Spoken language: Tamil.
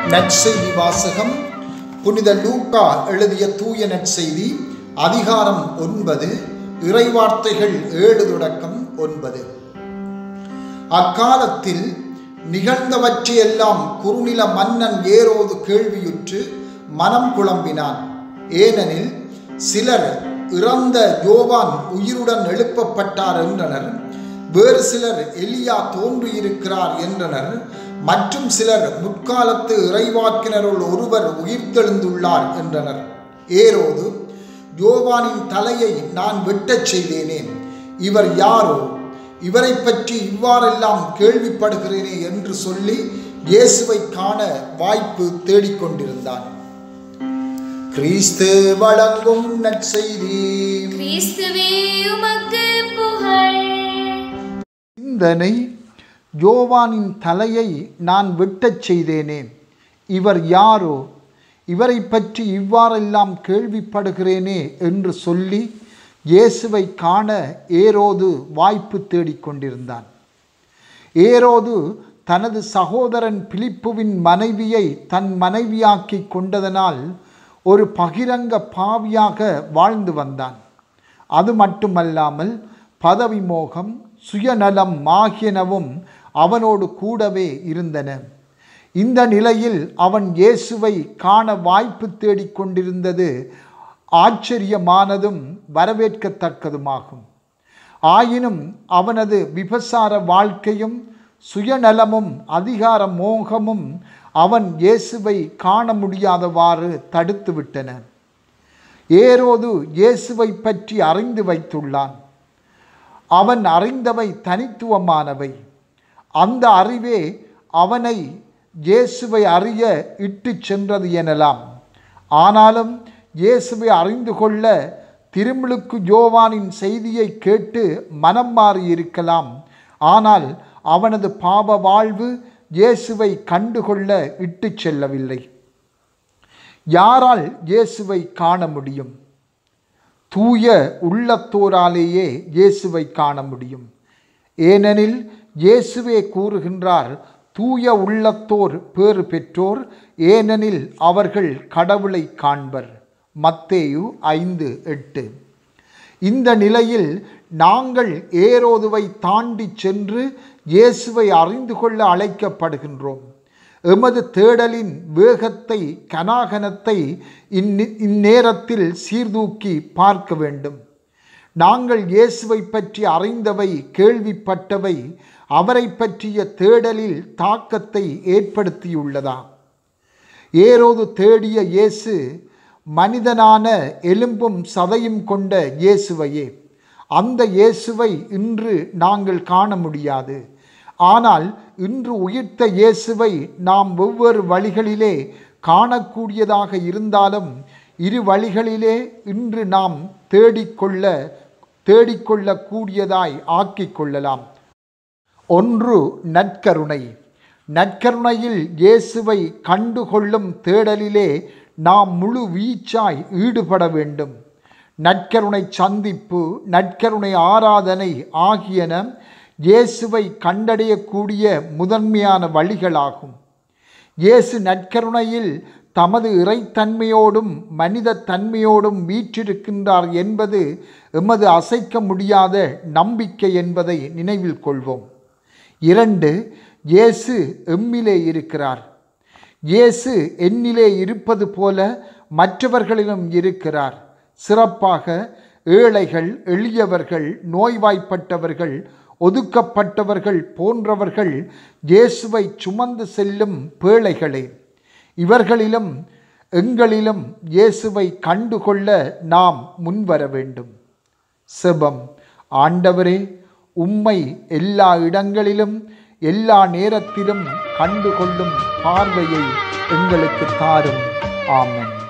நற்செய்தி வாசகம் புனித லூக்கா எழுதிய தூய நற்செய்தி அதிகாரம் ஒன்பது இறைவார்த்தைகள் ஏழு தொடக்கம் ஒன்பது அக்காலத்தில் நிகழ்ந்தவற்றையெல்லாம் குறுநில மன்னன் ஏரோது கேள்வியுற்று மனம் குழம்பினான் ஏனெனில் சிலர் இறந்த யோவான் உயிருடன் எழுப்பப்பட்டார் என்றனர் வேறு சிலர் எலியா தோன்றியிருக்கிறார் என்றனர் மற்றும் சிலர் முற்காலத்து இறைவாக்கினருள் ஒருவர் உயிர்த்தெழுந்துள்ளார் என்றனர் ஏரோது யோவானின் தலையை நான் வெட்டச் செய்தேனே இவர் யாரோ இவரை பற்றி இவ்வாறெல்லாம் கேள்விப்படுகிறேனே என்று சொல்லி இயேசுவை காண வாய்ப்பு தேடிக்கொண்டிருந்தான் கிறிஸ்து வழங்கும் நற்செய்தி கிறிஸ்துவே உமக்கு புகழ் சிந்தனை யோவானின் தலையை நான் வெட்டச் செய்தேனே இவர் யாரோ இவரை பற்றி இவ்வாறெல்லாம் கேள்விப்படுகிறேனே என்று சொல்லி இயேசுவை காண ஏரோது வாய்ப்பு தேடிக்கொண்டிருந்தான் ஏரோது தனது சகோதரன் பிலிப்புவின் மனைவியை தன் மனைவியாக்கி கொண்டதனால் ஒரு பகிரங்க பாவியாக வாழ்ந்து வந்தான் அது மட்டுமல்லாமல் பதவி மோகம் சுயநலம் ஆகியனவும் அவனோடு கூடவே இருந்தன இந்த நிலையில் அவன் இயேசுவை காண வாய்ப்பு தேடிக் கொண்டிருந்தது ஆச்சரியமானதும் வரவேற்கத்தக்கதுமாகும் ஆயினும் அவனது விபசார வாழ்க்கையும் சுயநலமும் அதிகார மோகமும் அவன் இயேசுவை காண முடியாதவாறு தடுத்து விட்டன ஏரோது இயேசுவை பற்றி அறிந்து வைத்துள்ளான் அவன் அறிந்தவை தனித்துவமானவை அந்த அறிவே அவனை இயேசுவை அறிய இட்டு சென்றது எனலாம் ஆனாலும் இயேசுவை அறிந்து கொள்ள திருமுழுக்கு யோவானின் செய்தியை கேட்டு மனம் மாறியிருக்கலாம் ஆனால் அவனது பாவ வாழ்வு இயேசுவை கண்டுகொள்ள இட்டு செல்லவில்லை யாரால் இயேசுவை காண முடியும் தூய உள்ளத்தோராலேயே இயேசுவை காண முடியும் ஏனெனில் இயேசுவே கூறுகின்றார் தூய உள்ளத்தோர் பேறு பெற்றோர் ஏனெனில் அவர்கள் கடவுளை காண்பர் மத்தேயு ஐந்து எட்டு இந்த நிலையில் நாங்கள் ஏரோதுவை தாண்டி சென்று இயேசுவை அறிந்து கொள்ள அழைக்கப்படுகின்றோம் எமது தேடலின் வேகத்தை கனாகனத்தை இந்நி இந்நேரத்தில் சீர்தூக்கி பார்க்க வேண்டும் நாங்கள் இயேசுவை பற்றி அறிந்தவை கேள்விப்பட்டவை அவரை பற்றிய தேடலில் தாக்கத்தை ஏற்படுத்தியுள்ளதா ஏரோது தேடிய இயேசு மனிதனான எலும்பும் சதையும் கொண்ட இயேசுவையே அந்த இயேசுவை இன்று நாங்கள் காண முடியாது ஆனால் இன்று உயிர்த்த இயேசுவை நாம் வெவ்வேறு வழிகளிலே காணக்கூடியதாக இருந்தாலும் இரு வழிகளிலே இன்று நாம் தேடிக்கொள்ள தேடிக்கொள்ளக்கூடியதாய் ஆக்கிக் கொள்ளலாம் ஒன்று நற்கருணை நற்கருணையில் இயேசுவை கண்டுகொள்ளும் தேடலிலே நாம் முழு வீச்சாய் ஈடுபட வேண்டும் நற்கருணை சந்திப்பு நற்கருணை ஆராதனை ஆகியன இயேசுவை கண்டடையக்கூடிய முதன்மையான வழிகளாகும் இயேசு நற்கருணையில் தமது இறைத்தன்மையோடும் மனித தன்மையோடும் வீற்றிருக்கின்றார் என்பது எமது அசைக்க முடியாத நம்பிக்கை என்பதை நினைவில் கொள்வோம் இரண்டு இயேசு எம்மிலே இருக்கிறார் இயேசு என்னிலே இருப்பது போல மற்றவர்களிலும் இருக்கிறார் சிறப்பாக ஏழைகள் எளியவர்கள் நோய்வாய்ப்பட்டவர்கள் ஒதுக்கப்பட்டவர்கள் போன்றவர்கள் இயேசுவை சுமந்து செல்லும் பேழைகளே இவர்களிலும் எங்களிலும் இயேசுவை கண்டுகொள்ள நாம் முன்வர வேண்டும் செபம் ஆண்டவரே உம்மை எல்லா இடங்களிலும் எல்லா நேரத்திலும் கண்டுகொள்ளும் பார்வையை எங்களுக்கு தாரும் ஆமென்